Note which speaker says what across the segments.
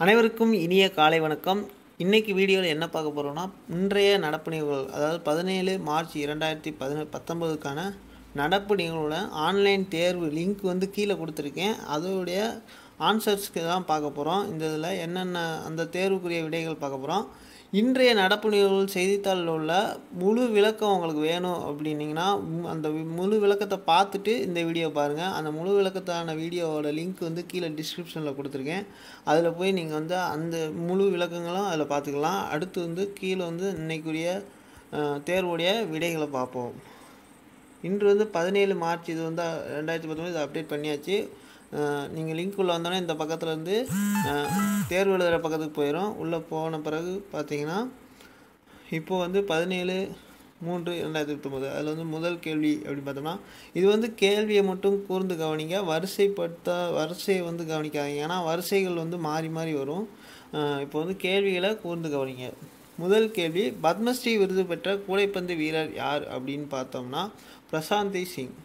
Speaker 1: அனைவருக்கும் இனிய காலை வணக்கம் இன்னைக்கு வீடியோவில் என்ன பார்க்க போகிறோம்னா இன்றைய நடப்பு நிகழ்வுகள் அதாவது பதினேழு மார்ச் இரண்டாயிரத்தி பதினெ பத்தொம்போதுக்கான நடப்பு நிகழ்வோட ஆன்லைன் தேர்வு லிங்க் வந்து கீழே கொடுத்துருக்கேன் அதோடைய ஆன்சர்ஸ்க்கு தான் பார்க்க போகிறோம் இந்த இதில் என்னென்ன அந்த தேர்வுக்குரிய விடைகள் பார்க்க போகிறோம் இன்றைய நடப்பு நிகழ்வுகள் செய்தித்தாளில் உள்ள முழு விளக்கம் உங்களுக்கு வேணும் அப்படின்னீங்கன்னா ம், அந்த வி- முழு விளக்கத்தை பார்த்துட்டு இந்த வீடியோ பாருங்கள் அந்த முழு விளக்கத்தான வீடியோவோட லிங்க் வந்து கீழே டிஸ்கிரிப்ஷனில் கொடுத்துருக்கேன் அதில் போய் நீங்கள் வந்து அந்த முழு விளக்கங்களும் அதில் பார்த்துக்கலாம் அடுத்து வந்து கீழே வந்து இன்னைக்குரிய அஹ், தேர்வுடைய விடைகளை பார்ப்போம் இன்று வந்து பதினேழு மார்ச் இது வந்து ரெண்டாயிரத்தி பத்தொம்பது இதை அப்டேட் பண்ணியாச்சு நீங்கள் லிங்க் உள்ள வந்தோடனே இந்த பக்கத்தில் இருந்து அஹ், தேர்வு எழுதுகிற பக்கத்துக்கு போயிடும் உள்ளே போன பிறகு பார்த்தீங்கன்னா இப்போ வந்து பதினேழு மூன்று ரெண்டாயிரத்தி பத்தொம்போது அதில் வந்து முதல் கேள்வி அப்படின்னு பார்த்தோம்னா இது வந்து கேள்வியை மட்டும் கூர்ந்து கவனிங்க வரிசைப்படுத்த வரிசையை வந்து கவனிக்காதீங்க ஏன்னா வரிசைகள் வந்து மாறி மாறி வரும் அஹ், இப்போ வந்து கேள்விகளை கூர்ந்து கவனிங்க முதல் கேள்வி பத்மஸ்ரீ விருது பெற்ற கூடைப்பந்து வீரர் யார் அப்படின்னு பார்த்தோம்னா பிரசாந்தி சிங்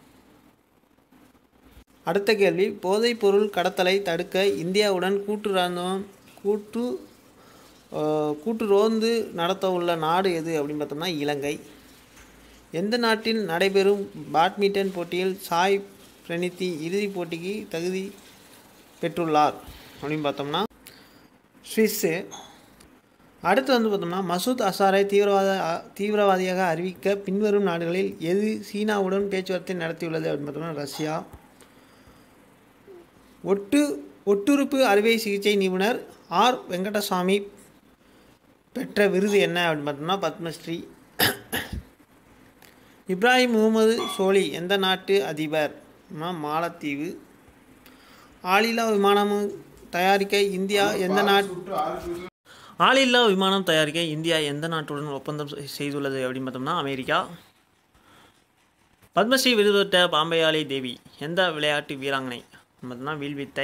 Speaker 1: அடுத்த கேள்வி போதைப்பொருள் கடத்தலை தடுக்க இந்தியாவுடன் கூட்டு இராணுவம் கூட்டு அஹ், கூட்டு ரோந்து நடத்த உள்ள நாடு எது அப்படின்னு பார்த்தோம்னா இலங்கை எந்த நாட்டில் நடைபெறும் பேட்மிண்டன் போட்டியில் சாய் பிரணீத்தி இறுதிப் போட்டிக்கு தகுதி பெற்றுள்ளார் அப்படின்னு பார்த்தோம்னா சுவிஸ்ஸு அடுத்து வந்து பார்த்தோம்னா மசூத் அசாரை தீவிரவாத தீவிரவாதியாக அறிவிக்க பின்வரும் நாடுகளில் எது சீனாவுடன் பேச்சுவார்த்தை நடத்தியுள்ளது அப்படின்னு பார்த்தோம்னா ரஷ்யா ஒட்டு ஒட்டுறுப்பு அறுவை சிகிச்சை நிபுணர் ஆர் வெங்கடசாமி பெற்ற விருது என்ன அப்படின்னு பார்த்தோம்னா பத்மஸ்ரீ இப்ராஹிம் முகமது சோலி எந்த நாட்டு அதிபர் னா மாலத்தீவு ஆளில்லா விமானம் தயாரிக்க இந்தியா எந்த நாட்டு ஆளில்லா விமானம் தயாரிக்க இந்தியா எந்த நாட்டுடன் ஒப்பந்தம் செ- செய்துள்ளது அப்படின்னு பார்த்தோம்னா அமெரிக்கா பத்மஸ்ரீ விருது பெற்ற பாம்பேயாளி தேவி எந்த விளையாட்டு வீராங்கனை பார்த்தோம்னா வில்வித்தை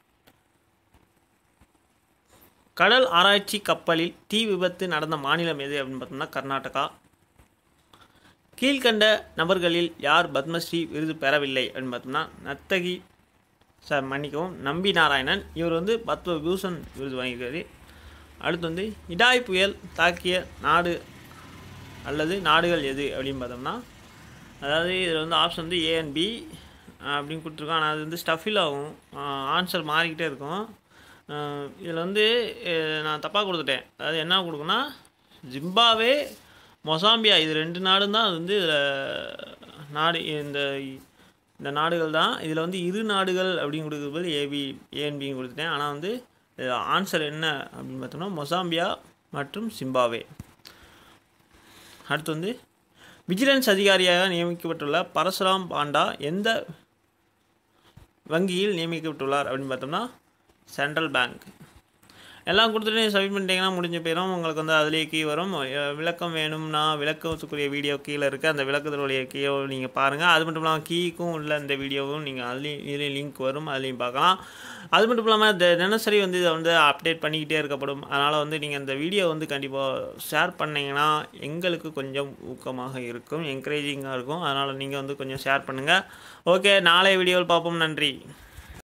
Speaker 1: கடல் ஆராய்ச்சி கப்பலில் தீ விபத்து நடந்த மாநிலம் எது அப்படின்னு பார்த்தோம்னா கர்நாடகா கீழ்கண்ட நபர்களில் யார் பத்மஸ்ரீ விருது பெறவில்லை அப்படின்னு பார்த்தோம்னா நர்த்தகி சார் மன்னிக்கவும் நம்பி நாராயணன் இவர் வந்து பத்ம விபூஷன் விருது வாங்கியிருக்காரு அடுத்து வந்து இடாய் புயல் தாக்கிய நாடு அல்லது நாடுகள் எது அப்படின்னு பார்த்தோம்னா அதாவது இதில் வந்து ஆப்ஷன் வந்து ஏ அண்ட் பி அப்படின்னு கொடுத்துருக்கோம் ஆனால் அது வந்து ஸ்டஃபில் ஆகும் ஆன்சர் மாறிக்கிட்டே இருக்கும் இதில் வந்து அஹ், நான் தப்பாக கொடுத்துட்டேன் அதாவது என்ன கொடுக்குன்னா ஜிம்பாவே மொசாம்பியா இது ரெண்டு நாடும் தான் அது வந்து இதில் நாடு இந்த இந்த நாடுகள் தான் இதில் வந்து இரு நாடுகள் அப்படின்னு கொடுக்குறது ஏபி ஏஎன்பின்னு கொடுத்துட்டேன் ஆனால் வந்து ஆன்சர் என்ன அப்படின்னு பார்த்தோம்னா மொசாம்பியா மற்றும் சிம்பாவே அடுத்து வந்து விஜிலன்ஸ் அதிகாரியாக நியமிக்கப்பட்டுள்ள பரசுராம் பாண்டா எந்த வங்கியில் நியமிக்கப்பட்டுள்ளார் அப்படின்னு பார்த்தோம்னா சென்ட்ரல் பேங்க் எல்லாம் கொடுத்துட்டு சப்மிட் பண்ணிட்டீங்கன்னா முடிஞ்ச போயிடும் உங்களுக்கு வந்து அதுலேயே கீ வரும் அஹ் விளக்கம் வேணும்னா விளக்கத்துக்குரிய வீடியோ கீழே இருக்குது அந்த விளக்கத்துடைய கீயோ நீங்கள் பாருங்கள் அது மட்டும் இல்லாமல் கீக்கும் உள்ள இந்த வீடியோவும் நீங்கள் அதுலேயும் இதுலேயும் லிங்க் வரும் அதுலேயும் பார்க்கலாம் அது மட்டும் இல்லாமல் த- தினசரி வந்து இதை வந்து அப்டேட் பண்ணிக்கிட்டே இருக்கப்படும் அதனால் வந்து நீங்கள் இந்த வீடியோ வந்து கண்டிப்பாக ஷேர் பண்ணீங்கன்னா எங்களுக்கு கொஞ்சம் ஊக்கமாக இருக்கும் என்கரேஜிங்காக இருக்கும் அதனால் நீங்கள் வந்து கொஞ்சம் ஷேர் பண்ணுங்கள் ஓகே நாளை வீடியோவில் பார்ப்போம் நன்றி